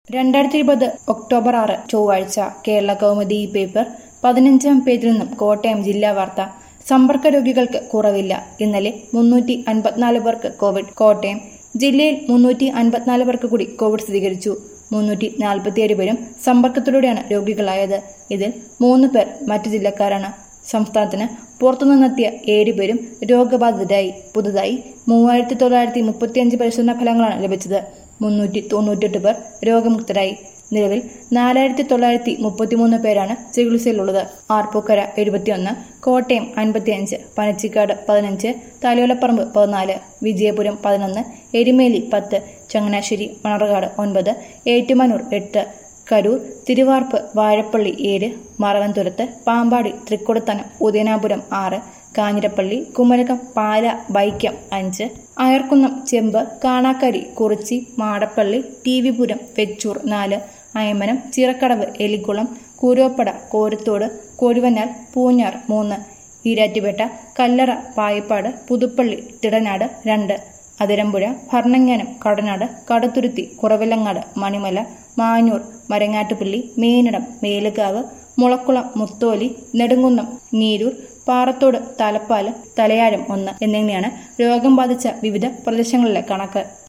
രണ്ടായിരത്തി ഇരുപത് ഒക്ടോബർ ആറ് ചൊവ്വാഴ്ച കേരള കൗമുദി ഈ പേപ്പർ പതിനഞ്ചാം പേജിൽ നിന്നും കോട്ടയം ജില്ലാ വാർത്ത സമ്പർക്ക രോഗികൾക്ക് കുറവില്ല ഇന്നലെ മുന്നൂറ്റി അൻപത്തിനാല് പേർക്ക് കോവിഡ് കോട്ടയം ജില്ലയിൽ മുന്നൂറ്റി അൻപത്തിനാല് പേർക്ക് കൂടി കോവിഡ് സ്ഥിരീകരിച്ചു മുന്നൂറ്റി നാൽപ്പത്തിയേഴ് പേരും സമ്പർക്കത്തിലൂടെയാണ് രോഗികളായത് ഇതിൽ മൂന്ന് പേർ മറ്റു ജില്ലക്കാരാണ് സംസ്ഥാനത്തിന് പുറത്തുനിന്നെത്തിയ ഏഴുപേരും രോഗബാധിതരായി പുതുതായി മൂവായിരത്തി തൊള്ളായിരത്തി മുപ്പത്തിയഞ്ച് പരിശോധനാ ഫലങ്ങളാണ് ലഭിച്ചത് മുന്നൂറ്റി തൊണ്ണൂറ്റെട്ട് പേർ രോഗമുക്തരായി നിലവിൽ നാലായിരത്തി തൊള്ളായിരത്തി മുപ്പത്തിമൂന്ന് പേരാണ് ചികിത്സയിലുള്ളത് ആർപ്പൂക്കര എഴുപത്തിയൊന്ന് കോട്ടയം അൻപത്തിയഞ്ച് പനച്ചിക്കാട് പതിനഞ്ച് തലയോലപ്പറമ്പ് പതിനാല് വിജയപുരം പതിനൊന്ന് എരുമേലി പത്ത് ചങ്ങനാശ്ശേരി മണർകാട് ഒൻപത് ഏറ്റുമാനൂർ എട്ട് കരൂർ തിരുവാർപ്പ് വാഴപ്പള്ളി ഏഴ് മറവൻതുരത്ത് പാമ്പാടി തൃക്കൊടുത്തനം ഉദയനാപുരം ആറ് കാഞ്ഞിരപ്പള്ളി കുമരകം പാല വൈക്കം അഞ്ച് അയർക്കുന്നം ചെമ്പ് കാണാക്കരി കുറിച്ചി മാടപ്പള്ളി ടി വിപുരം വെച്ചൂർ നാല് അയമനം ചിറക്കടവ് എലിക്കുളം കൂരോപ്പട കോരത്തോട് കൊഴുവനാൽ പൂഞ്ഞാർ മൂന്ന് ഈരാറ്റുപേട്ട കല്ലറ പായപ്പാട് പുതുപ്പള്ളി തിടനാട് രണ്ട് അതിരമ്പുഴ ഭരണങ്ങാനം കടനാട് കടത്തുരുത്തി കുറവിലങ്ങാട് മണിമല മാഞ്ഞൂർ മരങ്ങാട്ടുപള്ളി മീനടം മേലുകാവ് മുളക്കുളം മുത്തോലി നെടുങ്കുന്നം നീരൂർ പാറത്തോട് തലപ്പാലം തലയാഴം ഒന്ന് എന്നിങ്ങനെയാണ് രോഗം ബാധിച്ച വിവിധ പ്രദേശങ്ങളിലെ കണക്ക്